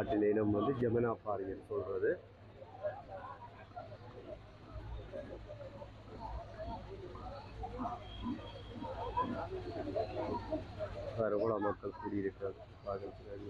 மாட்டின் இனம் வந்து ஜெமனா பாரின்னு சொல்றது வேற எவ்வளோ மக்கள் கூடியிருக்காங்க பார்க்கறதுக்காக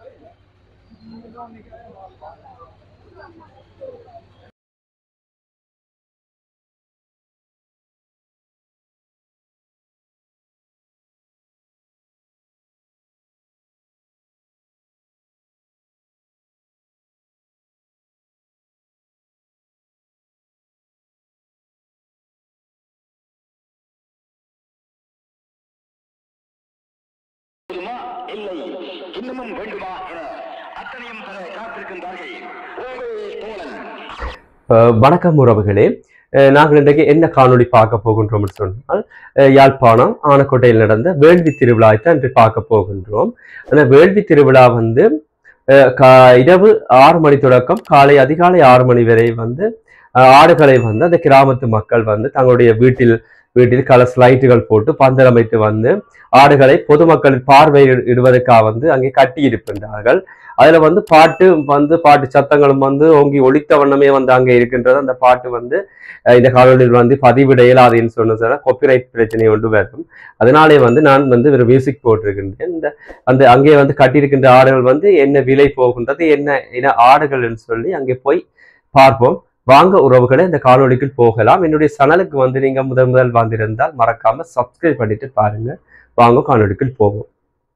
வேண்டுமா இல்லை இன்னமும் வேண்டுமா என அத்தனையும் பெற காத்திருக்கின்றார்கள் உங்கள் தோழன் அஹ் வணக்கம் உறவுகளே அஹ் நாங்கள் இன்றைக்கு என்ன காணொளி பார்க்க போகின்றோம் சொன்னால் அஹ் யாழ்ப்பாணம் ஆனக்கோட்டையில் நடந்த வேள்வி திருவிழாவை தான் இன்று பார்க்க போகின்றோம் அந்த வேள்வி திருவிழா வந்து அஹ் கா- இரவு ஆறு மணி தொடக்கம் காலை அதிகாலை ஆறு மணி வரை வந்து அஹ் ஆடுகளை வந்து அந்த கிராமத்து மக்கள் வந்து தங்களுடைய வீட்டில் வீட்டில் கலர் லைட்டுகள் போட்டு பந்தல் அமைத்து வந்து ஆடுகளை பொதுமக்கள் பார்வையிடுவதற்காக வந்து அங்கே கட்டி இருக்கின்றார்கள் அதுல வந்து பாட்டு வந்து பாட்டு சத்தங்களும் வந்து ஓங்கி ஒலித்த வண்ணமே வந்து அங்கே இருக்கின்றது அந்த பாட்டு வந்து அஹ் இந்த காணொலியில் வந்து பதிவிட இயலாதுன்னு சொன்ன சார் காப்பிரைட் பிரச்சனை ஒன்று வரும் அதனாலே வந்து நான் வந்து ஒரு மியூசிக் போட்டிருக்கின்றேன் இந்த அந்த அங்கே வந்து கட்டியிருக்கின்ற ஆடுகள் வந்து என்ன விலை போகின்றது என்ன என்ன ஆடுகள்னு சொல்லி அங்கே போய் பார்ப்போம் வாங்க உறவுகளை இந்த காணொளிக்குள் போகலாம் என்னுடைய சேனலுக்கு வந்து நீங்க முதல் முதல் வந்திருந்தால் மறக்காம சப்ஸ்கிரைப் பண்ணிட்டு பாருங்க வாங்க காணொளிக்குள் போவோம்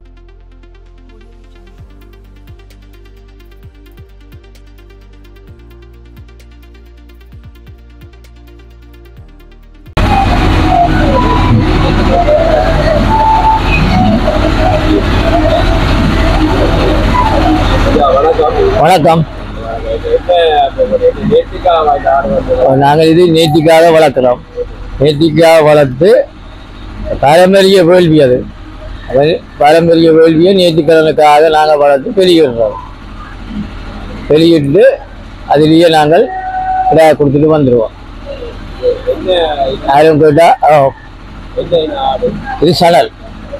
வணக்கம் நாங்கள் இது நேர்த்திக்காக வளர்க்குறோம் நேர்த்திக்காக வளர்த்து பாரம்பரிய வேள்வி அது அது பாரம்பரிய வேள்வியை நேர்த்திக்கடனுக்காக நாங்கள் வளர்த்து வெளியிடுறோம் வெளியிட்டு அதிலேயே நாங்கள் கிடாய கொடுத்துட்டு வந்துடுவோம் யாரும் கேட்டால் இது சணல்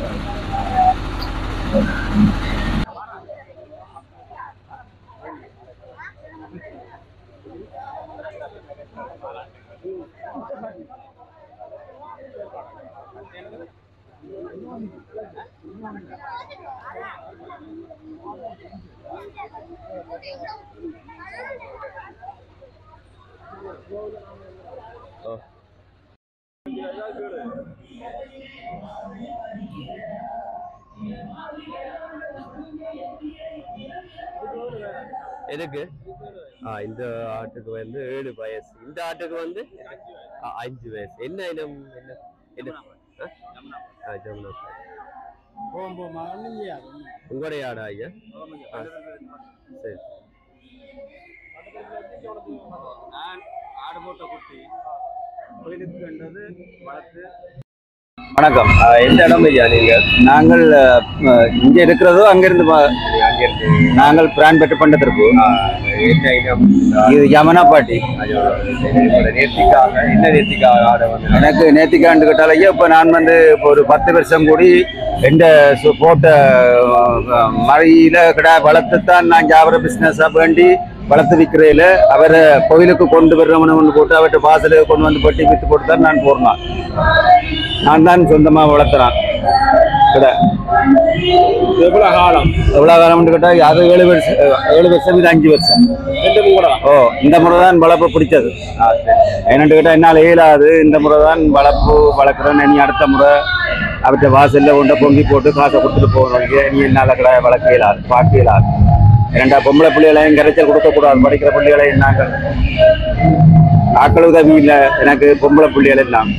எதுக்கு ஆ இந்த ஆட்டுக்கு வந்து ஏழு வயசு இந்த ஆட்டுக்கு வந்து ஆ, அஞ்சு வயசு என்ன இனம் என்ன என்ன ஆ? ஆ, ஜமுனா பாரி. உங்களுடைய ஆடா ஐயா ஆ, சரி வணக்கம் ஆ, எந்த இடம் ஐயா நீங்க நாங்கள் அஹ், இங்க இருக்கிறதோ அங்கிருந்து ப- அங்கே இருக்கு நாங்கள் பிரான் பெற்று பண்டத்திற்கு ஆ, என்ன இனம் இது யமனாப்பாட்டி நேர்த்திக்காக என்ன நேர்த்திக்காக ஆடை வந்து எனக்கு நேத்திக்காண்டு கேட்டாலேயே இப்போ நான் வந்து இப்போ ஒரு பத்து வருஷம் கூடி எந்த சு- போட்ட அஹ், மழையில கிடா வளர்த்து தான் நான் ஜாபர பிஸ்னஸாக வேண்டி வளர்த்து விற்கிறதில் அவரை கோயிலுக்கு கொண்டு வர்றவனு போட்டு அவர்கிட்ட வாசலுக்கு கொண்டு வந்து பட்டி வித்து போட்டு தான் நான் போடுறேன் நான் தான் சொந்தமாக வளர்த்துறேன் கிடா எவ்வளோ காலம் எவ்வளோ காலம்னு கேட்டால் அது ஏழு வருஷம் ஏழு வருஷம் இது அஞ்சு வருஷம் ரெண்டு கூட ஓ இந்த முறை தான் வளர்ப்பு பிடிச்சது என்னன்னு கேட்டால் என்னால் இயலாது இந்த முறை தான் வளர்ப்பு வளர்க்குறேன் நீ அடுத்த முறை அவர்கிட்ட வாசல்ல கொண்ட பொங்கி போட்டு காசை கொடுத்துட்டு போகணும் நீ என்னால் கடை வளர்க்க இயலாது பார்க்க இயலாது இரண்டா பொம்பளை பிள்ளைகளையும் கரைச்சல் கொடுக்கக்கூடாது படிக்கிற பிள்ளைகளையும் நாங்கள் ஆக்கள் உதவி இல்லை எனக்கு பொம்பளை பிள்ளைகள் எல்லாம்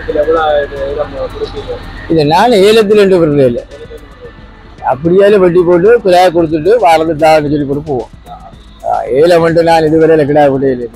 இது நான் ஏலத்தில் ரெண்டு பேர் இல்லை அப்படியே வெட்டி போட்டு கிடாய கொடுத்துட்டு வாரது தான்னு சொல்லி போட்டு போவோம் ஆ, ஏலம் மட்டும் நான் இதுவரையில கிடாய போட்டே இல்லை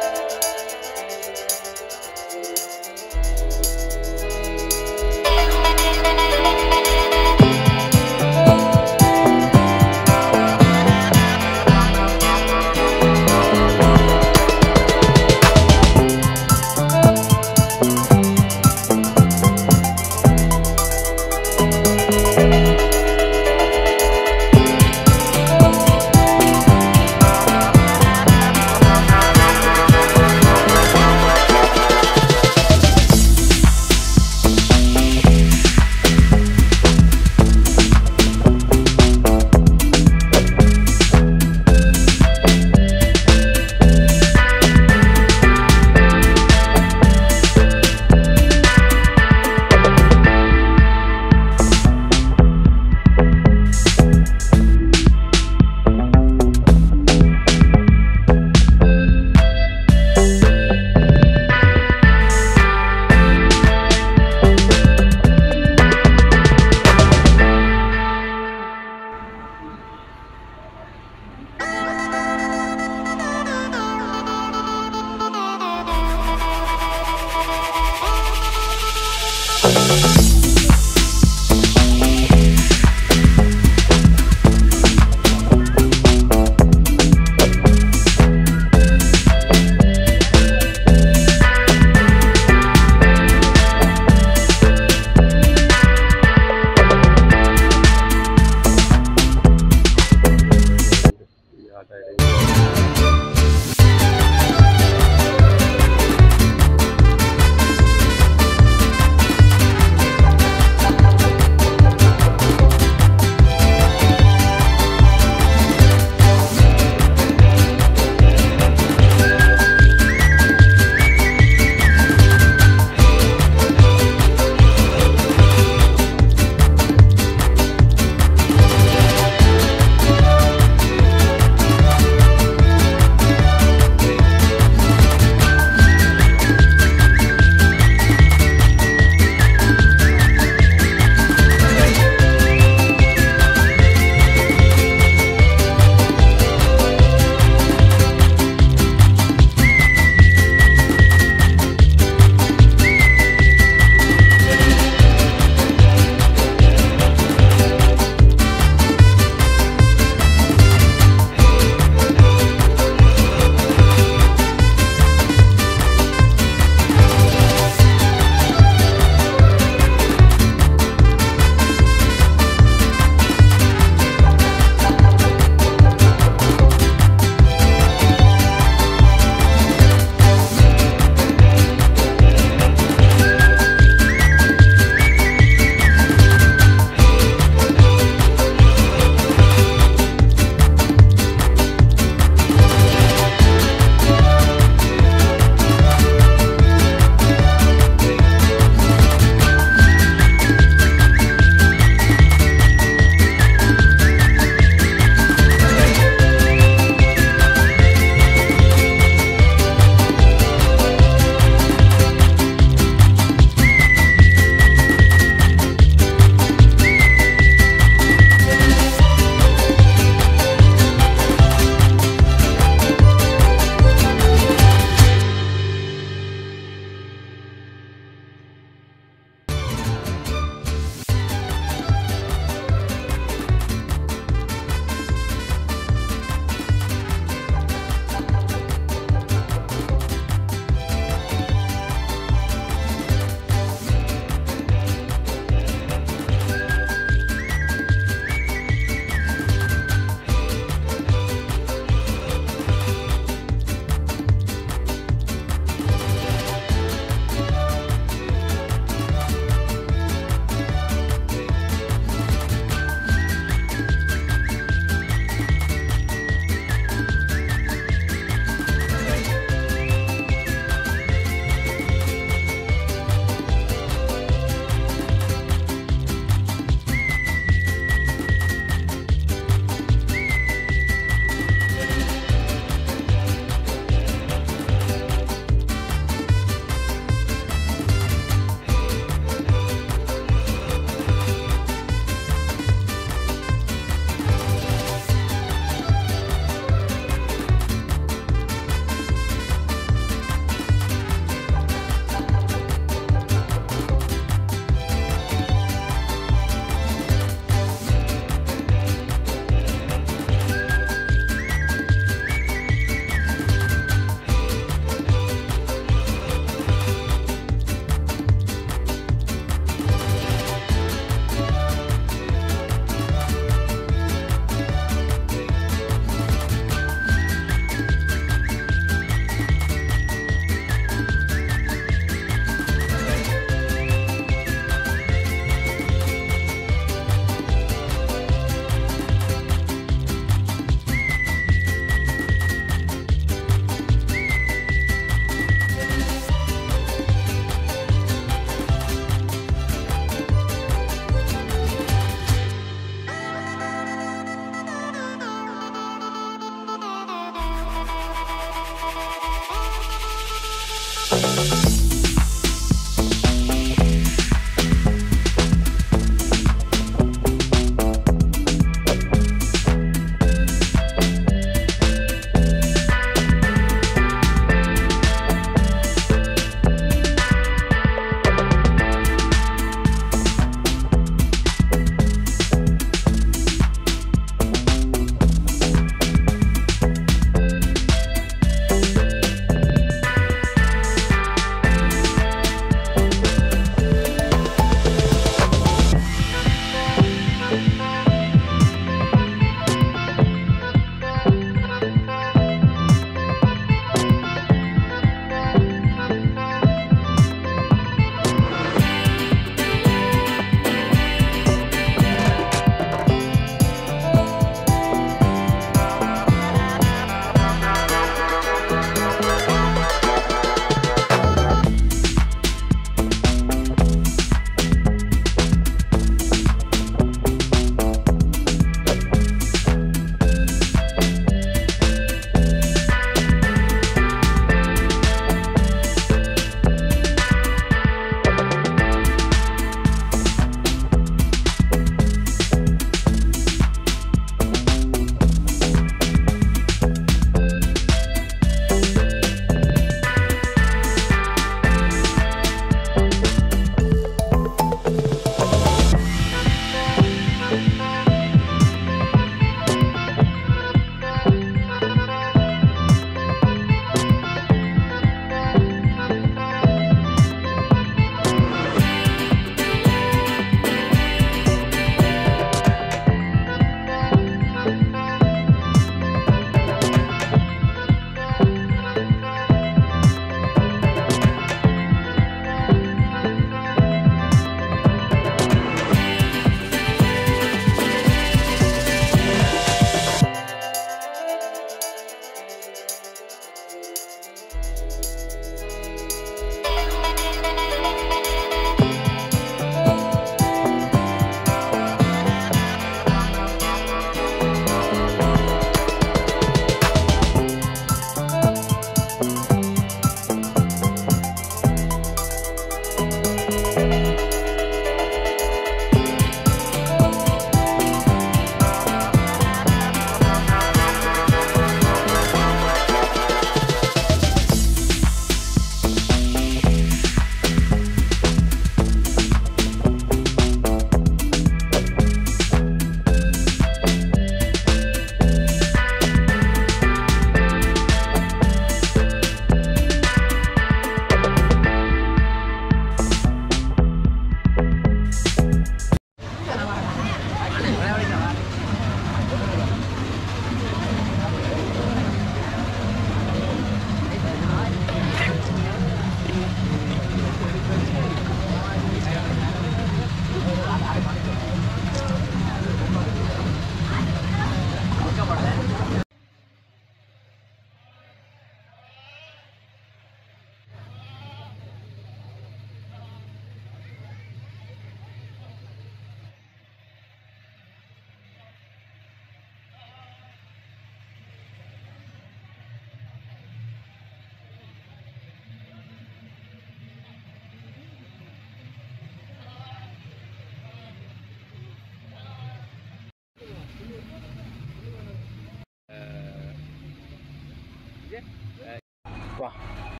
வச்சு வா